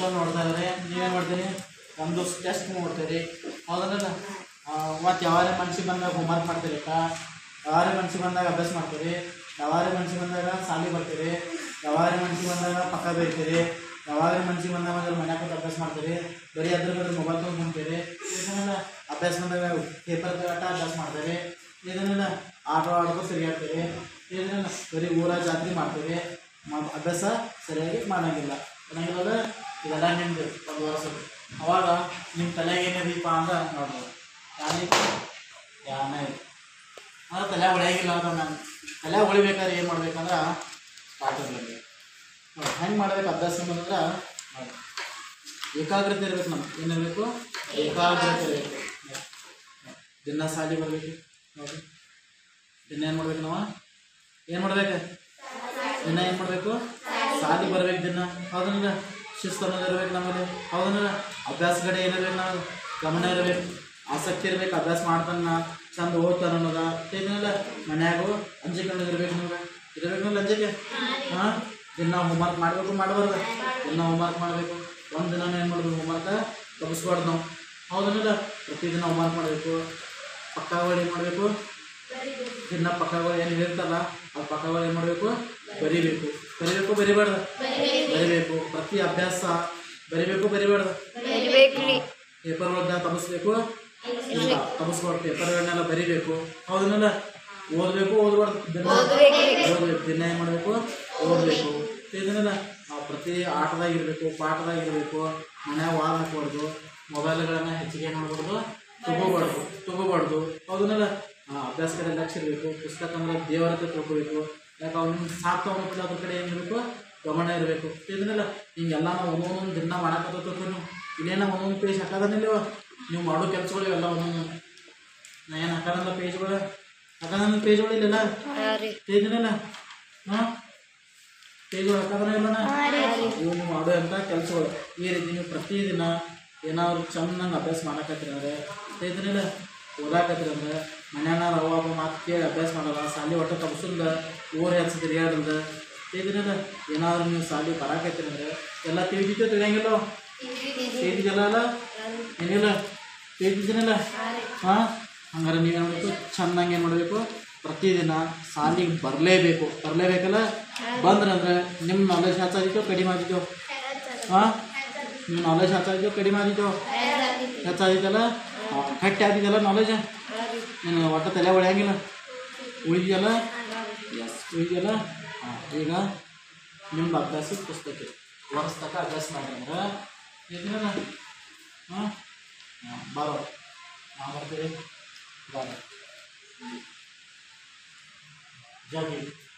Question ನೋಡ್ತಾ ಇದ್ದಾರೆ ನೀವೇನು ಮಾಡ್ತೀರಿ ಒಂದು ಟೆಸ್ಟ್ ನೋಡ್ತೀರಿ ಹೌದಲ್ಲ ಮತ್ತು ಯಾವಾರೇ ಮನ್ಸಿಗೆ ಬಂದಾಗ ಹೋಮ್ವರ್ಕ್ ಮಾಡ್ತೀರಿ ಅಕ್ಕ ಯಾವಾರೇ ಮನ್ಸಿಗೆ ಬಂದಾಗ ಅಭ್ಯಾಸ ಮಾಡ್ತೀರಿ ಯಾವಾರೇ ಮನ್ಸಿಗೆ ಬಂದಾಗ ಸಾಲಿ ಬರ್ತೀರಿ ಯಾವಾರೇ ಮನ್ಸಿಗೆ ಬಂದಾಗ ಪಕ್ಕ ಬೈತೀರಿ ಯಾವಾಗ ಮನ್ಸಿಗೆ ಬಂದಾಗ ಮೊದಲು ಮನ್ಯಾಗ ಕೂತ್ ಅಭ್ಯಾಸ ಮಾಡ್ತೀರಿ ಬರೀ ಅದ್ರ ಬರೀ ಮೊಬೈಲ್ ತೊಗೊಂಡು ಕುಂತೀರಿ ಇದನ್ನೆಲ್ಲ ಅಭ್ಯಾಸ ಬಂದಾಗ ಪೇಪರ್ ತಗಟ್ಟ ಅಭ್ಯಾಸ ಮಾಡ್ತೀರಿ ಇದನ್ನೆಲ್ಲ ಆಟ ಆಡ್ಕೊ ತಿರುಗಾಡ್ತೀರಿ ಇದನ್ನೆಲ್ಲ ಬರೀ ಊರ ಜಾತ್ರೆ ಮಾಡ್ತೀವಿ ಮ- ಅಭ್ಯಾಸ ಸರಿಯಾಗಿ ಮಾಡಂಗಿಲ್ಲ ಅನ್ನಂಗಿಲ್ಲ ಇದೆಲ್ಲ ನಿಮ್ದು ಒಂದು ವರ್ಷದ್ದು ಅವಾಗ ನಿಮ್ಮ ತಲೆಗೆ ಏನಿದೀಪ ಅಂದ್ರೆ ನೋಡ್ಬೋದು ಯಾನೈತಿ ಯಾನ ಐತಿ ಅಂದ್ರೆ ತಲೆ ಹೊಳೆಯಾಗಿಲ್ಲ ಅದು ನಾನು ತಲೆ ಹೊಳಿಬೇಕಾದ್ರೆ ಏನು ಮಾಡ್ಬೇಕಂದ್ರೆ ಪಾಠ ಇರಬೇಕು ಹೆಂಗೆ ಮಾಡ್ಬೇಕು ಅಭ್ಯಾಸ ಅಂತಂದ್ರೆ ನೋಡಿ ಏಕಾಗ್ರತೆ ಇರ್ಬೇಕು ನಮ್ಗೆ ಏನಿರಬೇಕು ಏಕಾಗ್ರತೆ ಇರಬೇಕು ದಿನ ಸಾಲಿ ಬರಬೇಕು ನೋಡಿ ದಿನ ಏನು ಮಾಡ್ಬೇಕು ನಾವು ಏನು ಮಾಡ್ಬೇಕು ದಿನ ಏನು ಮಾಡಬೇಕು ಸಾಲಿ ಬರ್ಬೇಕು ದಿನ ಹೌದಲ್ಲ ಶಿಸ್ತು ಅನ್ನೋದು ಇರ್ಬೇಕು ನಮ್ಮಲ್ಲಿ ಹೌದಲ್ಲ ಅಭ್ಯಾಸ ಕಡೆ ಏನಿರ್ಬೇಕು ನಾವು ಗಮನ ಇರಬೇಕು ಆಸಕ್ತಿ ಇರ್ಬೇಕು ಅಭ್ಯಾಸ ಮಾಡ್ತಾನ ಚಂದ ಓದ್ತಾನ ಅನ್ನೋದ ಏನಿಲ್ಲ ಮನ್ಯಾಗು ಅಂಜಿಕೆ ಅನ್ನೋದು ಇರ್ಬೇಕು ನಮ್ಗೆ ಇರ್ಬೇಕು ಅಂಜಿಕೆ ಹಾಂ ದಿನ ಹೋಮ್ವರ್ಕ್ ಮಾಡಬೇಕು ಮಾಡಬಾರ್ದು ದಿನ ಹೋಮ್ವರ್ಕ್ ಮಾಡಬೇಕು ಒಂದು ದಿನ ಏನು ಮಾಡಬೇಕು ಹೋಮ್ವರ್ಕ್ ತಪ್ಪಿಸ್ಬಾರ್ದು ನಾವು ಹೌದಲ್ಲ ಪ್ರತಿದಿನ ಹೋಮ್ವರ್ಕ್ ಮಾಡಬೇಕು ಪಕ್ಕಗಳು ಏನು ಮಾಡಬೇಕು ದಿನ ಪಕ್ಕಗಳು ಏನು ಇರ್ತಲ್ಲ ಆ ಪಕ್ಕಗಳು ಏನು ಮಾಡಬೇಕು ಬರಿಬೇಕು ಬರಿಬೇಕು ಬರಿಬಾರ್ದು ಬರಿಬೇಕು ಪ್ರತಿ ಅಭ್ಯಾಸ ಬರಿಬೇಕು ಬರಿಬಾರ್ದು ಪೇಪರ್ ಒಳಗೆ ತಪ್ಪಿಸ್ಬೇಕು ಇಲ್ಲ ತಪ್ಪಿಸ್ಬಾರ್ದು ಪೇಪರ್ಗಳನ್ನೆಲ್ಲ ಬರಿಬೇಕು ಹೌದನ್ನಲ್ಲ ಓದಬೇಕು ಓದಬಾರ್ದು ದಿನ ಓದಬೇಕು ದಿನ ಏನು ಮಾಡಬೇಕು ಓದಬೇಕು ಇದನ್ನೆಲ್ಲ ನಾವು ಪ್ರತಿ ಆಟದಾಗ ಇರಬೇಕು ಪಾಠದಾಗ ಇರಬೇಕು ಮನ್ಯಾಗ ವಾದ ಹಾಕ್ಬಾರ್ದು ಮೊಬೈಲ್ಗಳನ್ನ ಹೆಚ್ಚಿಗೆ ನೋಡ್ಬಾರ್ದು ತಗೋಬಾರ್ದು ತಗೋಬಾರ್ದು ಹೌದನ್ನಲ್ಲ ಅಭ್ಯಾಸ ಕಡೆ ಲಕ್ಷ್ಯ ಇರಬೇಕು ಪುಸ್ತಕ ಅಂದ್ರೆ ದೇವರ ಹತ್ರ ತಿಳ್ಕೊಬೇಕು ಯಾಕೆ ಅವ್ನ ಸಾಕು ತಗೊಂಡ್ಬಿಟ್ಟು ಅದ್ರ ಕಡೆ ಏನಿರಬೇಕು ಗಮನ ಇರಬೇಕು ಇದನ್ನೆಲ್ಲ ಹಿಂಗೆಲ್ಲ ನಾವು ಒಂದೊಂದೊಂದು ದಿನ ಮಾಡಕತ್ತ ನೀವು ಇಲ್ಲೇನ ಒಂದೊಂದು ಪೇಜ್ ಹಾಕೋದನ್ನಿಲ್ಲವ ನೀವು ಮಾಡೋ ಕೆಲಸಗಳು ಎಲ್ಲ ಒಂದೊಂದು ನಾ ಏನು ಹಾಕೋದಲ್ಲ ಪೇಜ್ಗಳು ಹಾಕೋದನ್ನ ಪೇಜ್ಗಳು ಇಲ್ಲಲ್ಲ ಪೇಜ್ನಲ್ಲ ಹಾಂ ಪೇಜ್ಗಳು ಹಾಕೋದ್ರೆ ಇಲ್ಲನ ಇವು ನೀವು ಮಾಡೋ ಅಂತ ಕೆಲಸಗಳು ಈ ರೀತಿ ನೀವು ಪ್ರತಿದಿನ ಏನಾದ್ರು ಚೆನ್ನಾಗಿ ಅಭ್ಯಾಸ ಮಾಡಕತ್ತೀರಿ ಅಂದರೆ ಇದನ್ನೆಲ್ಲ ಓದಾಕತ್ತೀರಿ ಅಂದ್ರೆ ಮನ್ಯಾನ ರವ ಅಪ್ಪ ಮಾತು ಕೇಳಿ ಅಭ್ಯಾಸ ಮಾಡಲ್ಲ ಸಾಲಿ ಒಟ್ಟು ತಪ್ಸಲ್ದ ಊರು ಹೆಚ್ಚು ತಿರುಗಾಡಲ್ದ ಇದನ್ನೆಲ್ಲ ಏನಾದ್ರು ನೀವು ಸಾಲಿ ಬರಾಕತ್ತೀರಿ ಅಂದ್ರೆ ಎಲ್ಲ ತಿಳಿದಿತ್ತು ತಿಳಿಯಂಗಿಲ್ಲ ತಿಳಿದಿಲ್ಲ ಅಲ್ಲ ಏನಿಲ್ಲ ತಿಳಿದಿದ್ದೀನಲ್ಲ ಹಾಂ ಹಂಗಾರೆ ನೀವೇನು ಮಾಡಬೇಕು ಚೆನ್ನಾಗಿ ಏನು ಮಾಡಬೇಕು ಪ್ರತಿದಿನ ಸಾಲಿಗೆ ಬರಲೇಬೇಕು ಬರಲೇಬೇಕಲ್ಲ ಬಂದ್ರಂದ್ರೆ ನಿಮ್ಮ ನಾಲೆಜ್ ಹೆಚ್ಚಾಗಿತ್ತು ಕಡಿಮೆ ಆಗಿತ್ತು ಹಾಂ ನಿಮ್ಮ ನಾಲೆಜ್ ಹೆಚ್ಚಾಗಿತ್ತು ಕಡಿಮೆ ಆಗಿತ್ತು ಹೆಚ್ಚಾಗಿತ್ತಲ್ಲ ಹಾಂ ಗಟ್ಟಿ ಆಗಿದ್ದಲ್ಲ ನಾಲೆಜ್ ನೀನು ಒಟ್ಟು ತಲೆ ಹೊಳೆಯಂಗಿಲ್ಲ ಉಳಿದೆಯಲ್ಲ ಎಸ್ ಉಳಿದೆಯಲ್ಲ ಹಾಂ ಈಗ ನಿಮ್ಮ ಅಭ್ಯಾಸದ ಪುಸ್ತಕ ಇದೆ. ವರ್ಷ ಅಭ್ಯಾಸ ಮಾಡಿ ಅಂದ್ರೆ ಇದನ್ನ ಹಾಂ ಹಾಂ ಬರೋ ಹಾಂ ಬರ್ತೀವಿ ಬರೋ ಜಗಿ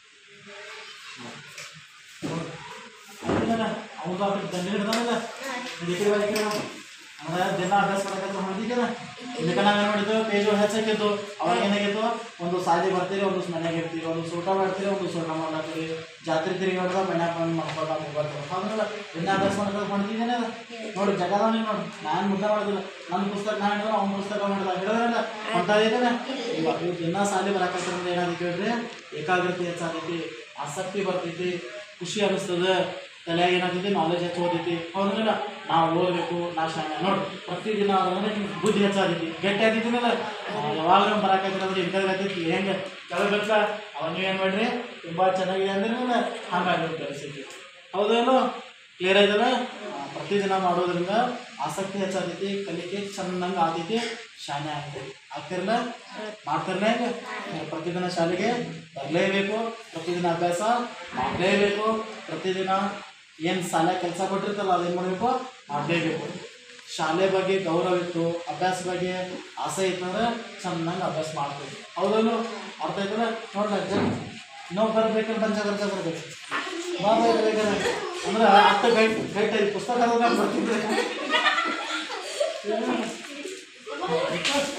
ಅವ್ನು ದಂಡ ಹಿಡ್ದಾನಲ್ಲ ಇದಕ್ಕೆ ಬರೀ ಅಂದ್ರೆ ದಿನ ಅಭ್ಯಾಸ ಮಾಡಕ್ಕೆ ಹೊಂದಿದ್ದೀರ ಇದಕ್ಕೆ ನಾವೇನು ಮಾಡಿದ್ದು ಪೇಜ್ ಹೆಚ್ಚಾಕಿದ್ದು ಅವಾಗ ಏನಾಗಿತ್ತು ಒಂದು ಸಾಲಿ ಬರ್ತೀರಿ ಒಂದು ಮನೆಯಾಗ ಇರ್ತೀರಿ ಒಂದು ಸೂಟ ಮಾಡ್ತೀರಿ ಒಂದು ಸೂಟ ಮಾಡ್ಲಾತೀರಿ ಜಾತ್ರೆ ತಿರುಗಾಡ್ದ ಮನ್ಯಾಗ ಬಂದು ಮಕ್ಕಳ ಬರ್ತಾರೆ ಹೌದಲ್ಲ ದಿನ ಅಭ್ಯಾಸ ಮಾಡ್ಕೊಂಡು ಹೊಂದಿದ್ದೇನೆ ನೋಡಿ ಜಗದ ನೀನು ನೋಡಿ ನಾನು ಮುದ್ದೆ ಮಾಡೋದಿಲ್ಲ ನನ್ನ ಪುಸ್ತಕ ನಾನು ಹಿಡಿದ್ರೆ ಅವ್ನ ಪುಸ್ತಕ ಮಾಡಿದ ಹಿಡಿದ್ರಲ್ಲ ಹೊಂಟ ಇದ್ದಾನೆ ಇವಾಗ ಇವ್ ದಿನ ಸಾಲಿ ಬರಾಕತ್ತಂದ್ರೆ ಏನಾಗುತ್ತೆ ಹೇಳ್ರಿ ಏಕಾಗ್ರತೆ ಹೆಚ್ಚಾಗೈತಿ ಆಸಕ್ತಿ ಬರ್ತೈತಿ ಖುಷಿ ಅನಿಸ್ತದೆ ತಲೆಯಾಗ ಏನಾಗ್ತೈತಿ ನಾಲೆಜ್ ಹೆಚ್ಚು ಓದೈತಿ ಹೌದ್ರಲ್ಲ ನಾವು ಓದಬೇಕು ನಾ ಶಾಣೆ ನೋಡಿ ಪ್ರತಿದಿನ ಅದಂದ್ರೆ ನಿಮ್ಗೆ ಬುದ್ಧಿ ಹೆಚ್ಚಾಗೈತಿ ಗಟ್ಟಿ ಆಗಿದ್ದೀನಲ್ಲ ಯಾವಾಗ ಬರಾಕೈತಿ ಅಂದ್ರೆ ಇಂಥದ್ದು ಆಗೈತಿ ಹೆಂಗೆ ಕೇಳಬೇಕ ಅವ ನೀವೇನು ಮಾಡ್ರಿ ತುಂಬ ಚೆನ್ನಾಗಿದೆ ಅಂದ್ರೆ ಹಂಗಾಗಿ ಪರಿಸ್ಥಿತಿ ಹೌದೇನೋ ಕ್ಲಿಯರ್ ಆಯ್ತಲ್ಲ ಆ, ಪ್ರತಿದಿನ ಮಾಡೋದ್ರಿಂದ ಆಸಕ್ತಿ ಹೆಚ್ಚಾಗೈತಿ ಕಲಿಕೆ ಚೆನ್ನಾಗಿ ಆಗ್ತೈತಿ ಶಾನೆ ಆಗ್ತೈತಿ ಆಗ್ತಿರಲ್ಲ ಮಾಡ್ತಿರಲ್ಲ ಹೆಂಗೆ ನೀವು ಪ್ರತಿದಿನ ಶಾಲೆಗೆ ಬರಲೇಬೇಕು ಪ್ರತಿದಿನ ಅಭ್ಯಾಸ ಮಾಡಲೇಬೇಕು ಪ್ರತಿದಿನ ಏನು ಶಾಲೆ ಕೆಲಸ ಕೊಟ್ಟಿರ್ತಲ್ಲ ಅದೇನು ಮಾಡಬೇಕು ಮಾಡಲೇಬೇಕು ಶಾಲೆ ಬಗ್ಗೆ ಗೌರವ ಇತ್ತು ಅಭ್ಯಾಸ ಬಗ್ಗೆ ಆಸೆ ಇತ್ತಂದ್ರೆ ಚೆನ್ನಾಗಿ ಅಭ್ಯಾಸ ಮಾಡ್ತೀವಿ ಹೌದಲ್ಲ ಅರ್ಥ ಆಯ್ತಲ್ಲ ನೋಡ್ಲ ಜನ ಇನ್ನೊಬ್ಬ ಬರ್ಬೇಕಂತ ಬಂದ ಜಾಗ್ರತೆ ಬರ್ಬೇಕು ಬಾ ಬೇಕಾದ್ರೆ ಅಂದ್ರೆ ಅರ್ಥ ಗೈಟ್ ಗೈಟ್ ಐತಿ ಪುಸ್ತಕ ಬರ್ತಿದ್ರೆ